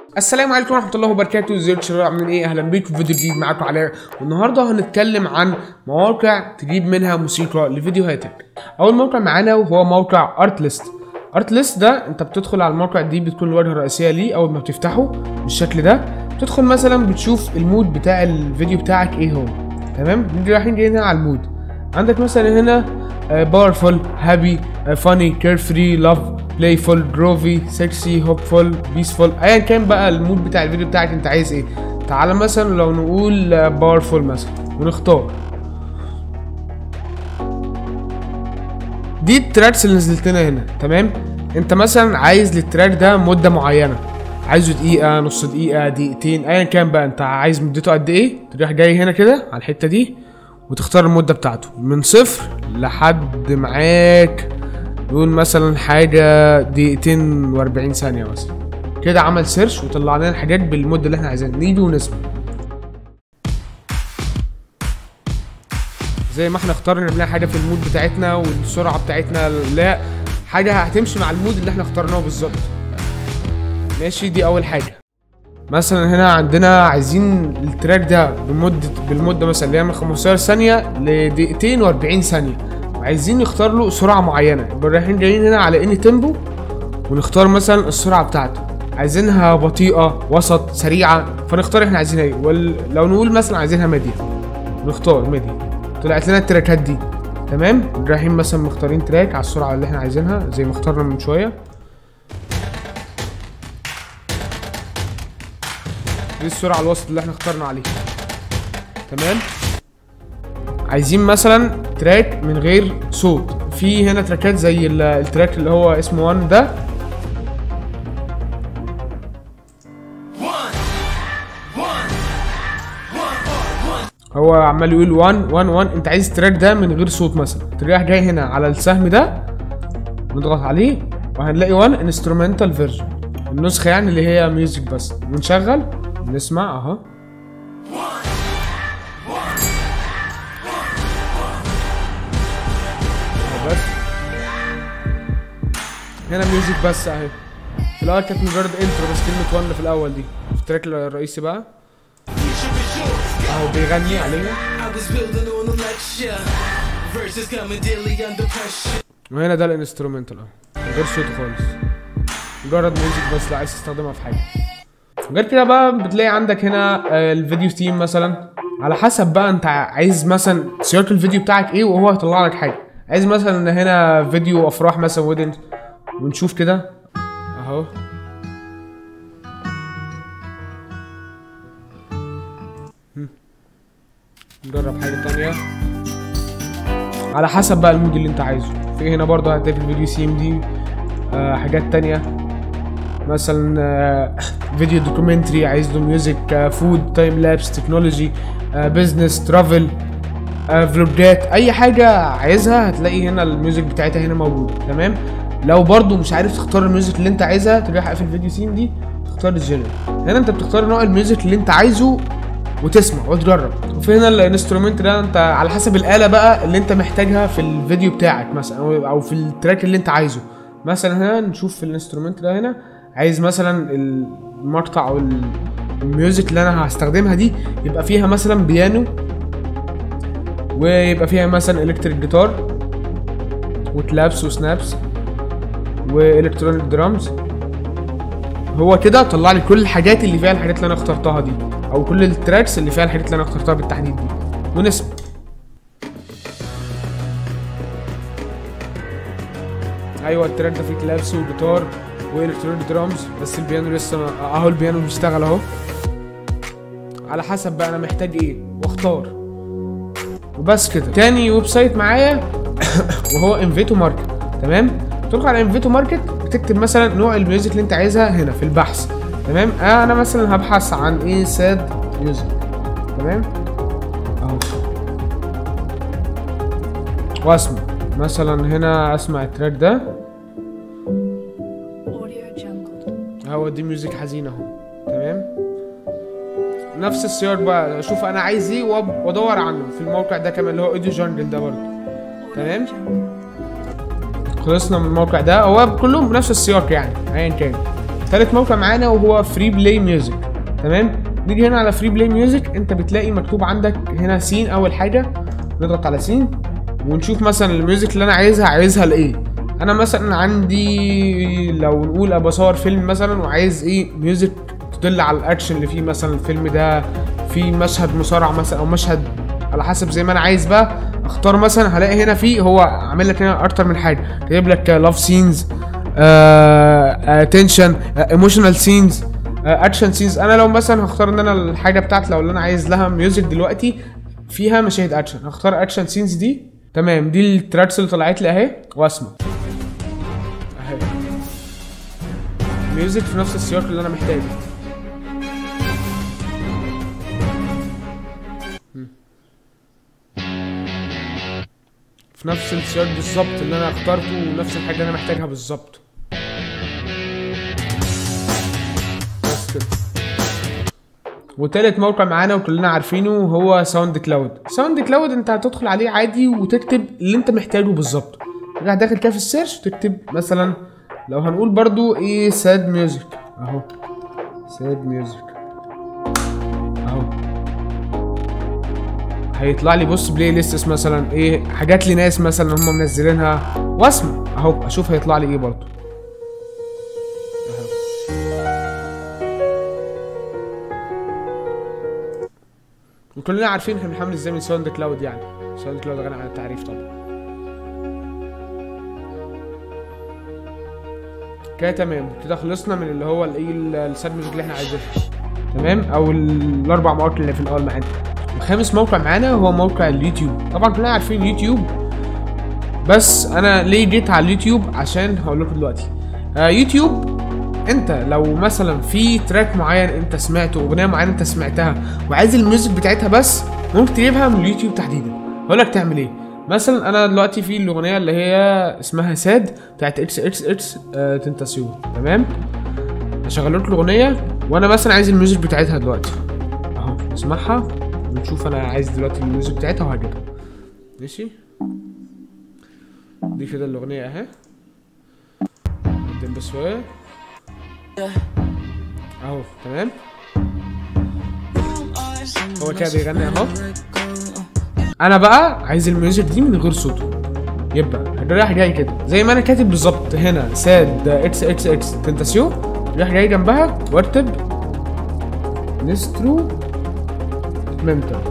السلام عليكم ورحمه الله وبركاته ازيكم شباب عاملين ايه اهلا بيكم في فيديو جديد معاكم علاء والنهارده هنتكلم عن مواقع تجيب منها موسيقى لفيديوهاتك اول موقع معانا وهو موقع ارتليست ارتليست ده انت بتدخل على الموقع دي بتكون الواجهه الرئيسيه ليه اول ما بتفتحه بالشكل ده بتدخل مثلا بتشوف المود بتاع الفيديو بتاعك ايه هو تمام نيجي رايحين جايين هنا على المود عندك مثلا هنا باورفول هابي فاني كير فري لاف بلايفول جروفي سكسي هوبفول بيسفول ايا كان بقى المود بتاع الفيديو بتاعك انت عايز ايه تعال مثلا لو نقول باورفول مثلا ونختار دي التراكس اللي نزلت لنا هنا تمام انت مثلا عايز للتراك ده مده معينه عايزه دقيقه نص دقيقه دقيقتين ايا كان بقى انت عايز مدته قد ايه تروح جاي هنا كده على الحته دي وتختار المده بتاعته من صفر لحد معاك نقول مثلا حاجه دقيقتين و40 ثانيه مثلا كده عمل سيرش وطلع لنا الحاجات بالمده اللي احنا عايزينها نيجي ونسمع زي ما احنا اخترنا نعمل حاجه في المود بتاعتنا والسرعه بتاعتنا لا حاجه هتمشي مع المود اللي احنا اخترناه بالظبط ماشي دي اول حاجه مثلا هنا عندنا عايزين التراك ده بمده بالمده مثلا اللي هي من 15 ثانيه لدقيقتين و40 ثانيه وعايزين نختار له سرعه معينه يبقى رايحين جايين هنا على اني تيمبو ونختار مثلا السرعه بتاعته عايزينها بطيئه وسط سريعه فنختار احنا عايزينها ايه ولو نقول مثلا عايزينها ميديا نختار ميديا طلعت لنا التراكات دي تمام رايحين مثلا مختارين تراك على السرعه اللي احنا عايزينها زي ما اخترنا من شويه دي السرعه الوسط اللي احنا اخترنا عليه تمام عايزين مثلا تراك من غير صوت في هنا تراكات زي التراك اللي هو اسمه 1 ده هو عمال يقول 1 1 1 انت عايز التراك ده من غير صوت مثلا تروح جاي هنا على السهم ده نضغط عليه وهنلاقي 1 انسترومنتال فيرجن النسخه يعني اللي هي ميوزك بس ونشغل نسمع اهو بس هنا ميوزك بس اهي في الاول كانت مجرد انترو بس كلمة ون في الاول دي في التراك الرئيسي بقى اهو بيغني عليها وهنا ده الانسترومنتال اهو من غير صوت خالص مجرد ميوزك بس لو عايز تستخدمها في حاجة غير كده بقى بتلاقي عندك هنا الفيديو ثيم مثلا على حسب بقى انت عايز مثلا سياق الفيديو بتاعك ايه وهو هيطلع لك حاجه عايز مثلا هنا فيديو افراح مثلا ويدنج ونشوف كده اهو نجرب حاجه تانية على حسب بقى المود اللي انت عايزه في هنا برضه هتلاقي في الفيديو سيم دي آه حاجات تانية مثلا آه فيديو دوكيومنتري عايز له ميوزك فود تايم لابس تكنولوجي بزنس ترافل فلوجات اي حاجه عايزها هتلاقي هنا الميوزك بتاعتها هنا موجوده تمام لو برضو مش عارف تختار الميوزك اللي انت عايزها تروح قافل الفيديو سين دي تختار الجنرال هنا انت بتختار نوع الميوزك اللي انت عايزه وتسمع وتجرب وفي هنا الانسترومنت ده انت على حسب الاله بقى اللي انت محتاجها في الفيديو بتاعك مثلا او في التراك اللي انت عايزه مثلا هنا نشوف في الانسترومنت ده هنا عايز مثلا المقطع او الميوزك اللي انا هستخدمها دي يبقى فيها مثلا بيانو ويبقى فيها مثلا الكتريك جيتار وكلابس وسنابس والكترونيك درامز هو كده طلع لي كل الحاجات اللي فيها الحاجات اللي انا اخترتها دي او كل التراكس اللي فيها الحاجات اللي انا اخترتها بالتحديد دي ونسمع ايوه التراك ده فيه كلابس وجيتار والكترونيك درامز بس البيانو لسه اهو البيانو بيشتغل اهو على حسب بقى انا محتاج ايه واختار وبس كده تاني ويب سايت معايا وهو انفيتو ماركت تمام تدخل على انفيتو ماركت بتكتب مثلا نوع الميوزك اللي انت عايزها هنا في البحث تمام آه انا مثلا هبحث عن ايه ساد ميوزك تمام اهو واسمع مثلا هنا اسمع التراك ده هو دي ميوزك حزين اهو تمام نفس السياق بقى اشوف انا عايز ايه وادور عنه في الموقع ده كمان اللي هو اوديو جانجل ده برضه تمام خلصنا من الموقع ده هو كلهم بنفس السياق يعني ايا كان تالت موقع معانا وهو فري بلاي ميوزك تمام نيجي هنا على فري بلاي ميوزك انت بتلاقي مكتوب عندك هنا سين اول حاجه نضغط على سين ونشوف مثلا الميوزك اللي انا عايزها عايزها لايه انا مثلا عندي لو نقول ابقى اصور فيلم مثلا وعايز ايه ميوزك تدل على الاكشن اللي فيه مثلا الفيلم ده فيه مشهد مصارعه مثلا او مشهد على حسب زي ما انا عايز بقى اختار مثلا هلاقي هنا فيه هو عامل لك هنا اكتر من حاجه جايب لك لاف سينز تنشن ايموشنال سينز اكشن سينز انا لو مثلا هختار ان انا الحاجه بتاعتي لو اللي انا عايز لها ميوزك دلوقتي فيها مشاهد اكشن هختار اكشن سينز دي تمام دي التراكس اللي طلعت لي اهي واسمع اهي ميوزك في نفس السياق اللي انا محتاجه في نفس السياق بالظبط اللي انا اخترته ونفس الحاجه اللي انا محتاجها بالظبط بس كده وتالت موقع معانا وكلنا عارفينه هو ساوند كلاود ساوند كلاود انت هتدخل عليه عادي وتكتب اللي انت محتاجه بالظبط راح داخل كده في السيرش تكتب مثلا لو هنقول برضو ايه ساد ميوزك اهو ساد ميوزك اهو هيطلع لي بص بلاي ليست مثلا ايه حاجات لناس مثلا هم منزلينها واسمع اهو اشوف هيطلع لي ايه برضو وكلنا عارفين احنا بنحمل ازاي من ساوند كلاود يعني ساوند كلاود غني عن التعريف طبعا كده تمام كده خلصنا من اللي هو الايه الساد ميوزك اللي احنا عايزينها تمام او ال- الاربع مواقع اللي في الاول معانا وخامس موقع معانا هو موقع اليوتيوب طبعا كلنا عارفين اليوتيوب بس انا ليه جيت على اليوتيوب عشان هقول لكم دلوقتي آه يوتيوب انت لو مثلا في تراك معين انت سمعته اغنيه معينه انت سمعتها وعايز الميوزك بتاعتها بس ممكن تجيبها من اليوتيوب تحديدا هقول لك تعمل ايه مثلا انا دلوقتي في الاغنيه اللي هي اسمها ساد بتاعت اتش اتش اتش تنتاسيون تمام هشغل لكم الاغنيه وانا مثلا عايز الميوزك بتاعتها دلوقتي اهو نسمعها ونشوف انا عايز دلوقتي الميوزك بتاعتها وهجيبها ماشي دي كده الاغنيه اهي قدام بس شويه اهو تمام هو كده بيغني اهو انا بقى عايز الميوزك دي من غير صوته يبقى رايح جاي كده زي ما انا كاتب بالظبط هنا ساد اكس اكس اكس تنتاسيو رايح جاي جنبها واكتب نسترو منتر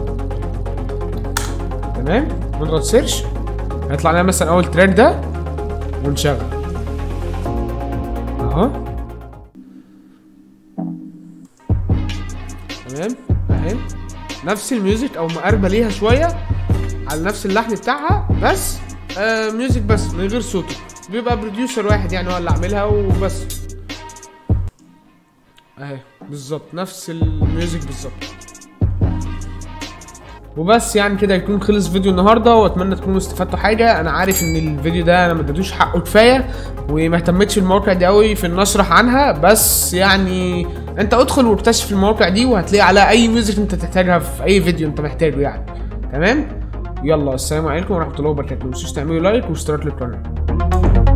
تمام نضغط سيرش هيطلع لنا مثلا اول تراك ده ونشغل اهو تمام اهي نفس الميوزك او مقاربه ليها شويه على نفس اللحن بتاعها بس آه ميوزك بس من غير صوته بيبقى بروديوسر واحد يعني هو اللي عاملها وبس اهي بالظبط نفس الميوزك بالظبط وبس يعني كده يكون خلص فيديو النهارده واتمنى تكونوا استفدتوا حاجه انا عارف ان الفيديو ده انا ما اديتوش حقه كفايه وما اهتمتش بالمواقع دي قوي في ان اشرح عنها بس يعني انت ادخل واكتشف المواقع دي وهتلاقي عليها اي ميوزك انت تحتاجها في اي فيديو انت محتاجه يعني تمام يلا السلام عليكم ورحمه الله وبركاته ما تنسوش تعملوا لايك واشتراك للقناه